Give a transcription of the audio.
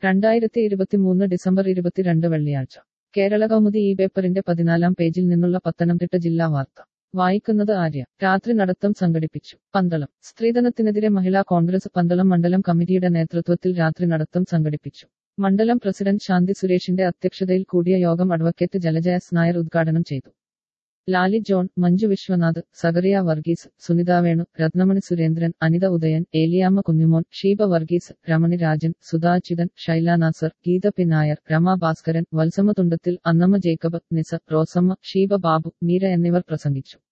രണ്ടായിരത്തി ഇരുപത്തിമൂന്ന് ഡിസംബർ ഇരുപത്തിരണ്ട് വെള്ളിയാഴ്ച കേരള കൗമുദി ഈ പേപ്പറിന്റെ പതിനാലാം പേജിൽ നിന്നുള്ള പത്തനംതിട്ട ജില്ലാ വാർത്ത വായിക്കുന്നത് ആര്യ രാത്രി നടത്തം സംഘടിപ്പിച്ചു പന്തളം സ്ത്രീധനത്തിനെതിരെ മഹിളാ കോൺഗ്രസ് പന്തളം മണ്ഡലം കമ്മിറ്റിയുടെ നേതൃത്വത്തിൽ രാത്രി നടത്തം സംഘടിപ്പിച്ചു മണ്ഡലം പ്രസിഡന്റ് ശാന്തി സുരേഷിന്റെ അധ്യക്ഷതയിൽ കൂടിയ യോഗം അഡ്വക്കേറ്റ് ജലജയ എസ് നായർ ഉദ്ഘാടനം ചെയ്തു ലാലി ജോൺ മഞ്ജു വിശ്വനാഥ് സഗറിയ വർഗീസ് സുനിത വേണു രത്നമണി സുരേന്ദ്രൻ അനിത ഉദയൻ ഏലിയാമ്മ കുഞ്ഞുമോൻ ഷീബ വർഗീസ് രമണി രാജൻ സുധാചിതൻ ഷൈല നാസർ ഗീത പി നായർ രമ ഭാസ്കരൻ വത്സമ തുണ്ടത്തിൽ അന്നമ്മ ജേക്കബ് നിസ റോസമ്മ ഷീബ ബാബു മീര എന്നിവർ പ്രസംഗിച്ചു